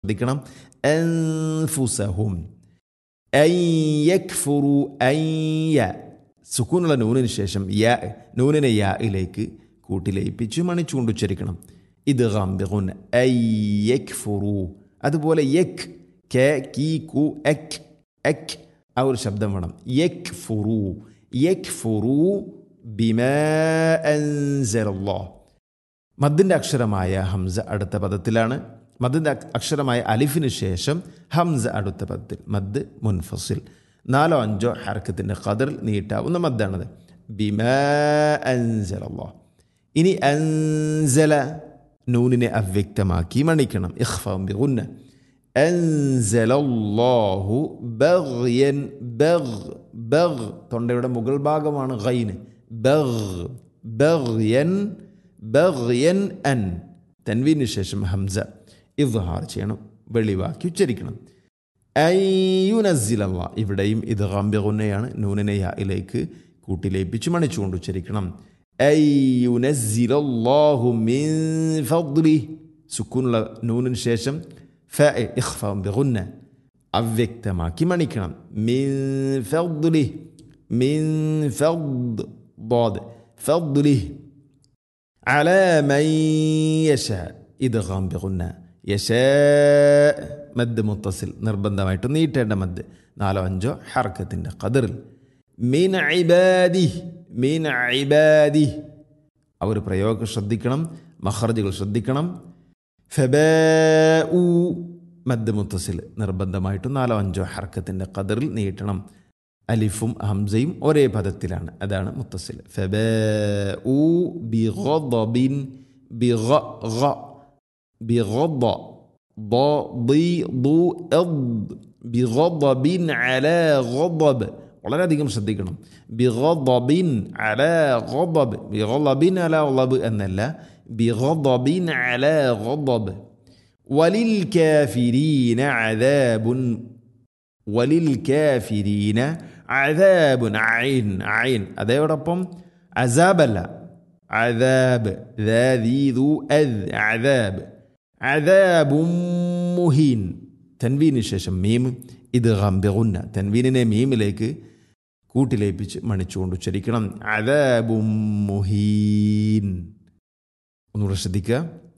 ശ്രദ്ധിക്കണം അൻഫുസഹും യക്ഫുറു അയ്യ സുക്കൂനുള്ള നൂനിന് ശേഷം യ നൂനിനെ യായിലേക്ക് കൂട്ടിലയിപ്പിച്ച് മണിച്ചുകൊണ്ട് ഉച്ചരിക്കണം ഇത് ഗംബിഗുൻ യക്ഫുറു അതുപോലെ യക് കെ കീ കു എക് എക് ആ ഒരു ശബ്ദം വേണം യക് ഫുറു യക് ഫുറു ബിമാ അൻസലല്ലാഹ് മദ്ദിൻ്റെ അക്ഷരമായ ഹംസ അടുത്ത പദത്തിലാണ് മദ്ദിൻ്റെ അക്ഷരമായ അലിഫിന് ശേഷം ഹംസ അടുത്ത പദത്തിൽ മദ് മുൻഫസിൽ നാലോ അഞ്ചോ ഹർക്കത്തിൻ്റെ ഖദറിൽ നീട്ടാവുന്ന മദ്ദാണത് ബിമ അൻസലല്ലാ ഇനി അൻസല നൂനിനെ അവ്യക്തമാക്കി മണിക്കണം ഇഖ്ഫാം ബിഗുന്ന അൻസലല്ലാഹു ബഗ്യൻ ബഗ് ബഗ് തൊണ്ടയുടെ മുകൾ ഭാഗമാണ് ഗൈന് ബഗ് ബഗ്യൻ ബഗ്യൻ അൻ തൻവീന് ശേഷം ഹംസ ഇദ്ഹാർ ചെയ്യണം വെളിവാക്കി ഉച്ചരിക്കണം അയ്യുനസിലല്ല ഇവിടെയും ഇത് ഗാംബ്യഗുന്നയാണ് നൂനിനെ യായിലേക്ക് കൂട്ടിലേപ്പിച്ച് മണിച്ചുകൊണ്ട് ഉച്ചരിക്കണം അയ്യുനസിലല്ലാഹു മിൻ ഫദ്ലി സുക്കൂനുള്ള നൂനിന് ശേഷം ഫ ഇഖ്ഫാം ബിഗുന്ന അവ്യക്തമാക്കി മണിക്കണം മിൻ ഫദ്ലി മിൻ ഫദ് ضاد فضله على من يشاء ഇദ്ഗാം ബിഗുന്ന യശാ മദ് മുത്തസിൽ നിർബന്ധമായിട്ട് നീട്ടേണ്ട മദ് നാലോ അഞ്ചോ ഹർക്കത്തിൻ്റെ ഖദറിൽ മീൻ ഇബാദി മീൻ ഇബാദി ആ ഒരു പ്രയോഗം ശ്രദ്ധിക്കണം മഹർജുകൾ ശ്രദ്ധിക്കണം ഫബൂ മദ് മുത്തസിൽ നിർബന്ധമായിട്ടും നാലോ അഞ്ചോ ഹർക്കത്തിൻ്റെ ഖദറിൽ നീട്ടണം അലിഫും ഹംസയും ഒരേ പദത്തിലാണ് അതാണ് മുത്തസിൽ ഫബൂ ബിഗബിൻ ബിഗ بغض ضي ضو اض بغضب على غضب വളരെയധികം ശ്രദ്ധിക്കണം ബിഗضബിൻ അല ഗضب ബിഗضബിൻ അല ഗضب എന്നല്ല ബിഗضബിൻ അല ഗضب വലിൽ കാഫിരീന അദാബുൻ വലിൽ കാഫിരീന അദാബുൻ ഐൻ ഐൻ അതോടൊപ്പം അസാബല്ല അദാബ് ذي ذو أذ عذاب അദാബും മുഹീൻ തൻവീന് ശേഷം മീം ഇത് ഗംബിഗുന്ന തൻവീനിനെ മീമിലേക്ക് കൂട്ടിലേപ്പിച്ച് മണിച്ചുകൊണ്ട് ഉച്ചരിക്കണം അദാബും മുഹീൻ ഒന്നുകൂടെ ശ്രദ്ധിക്കുക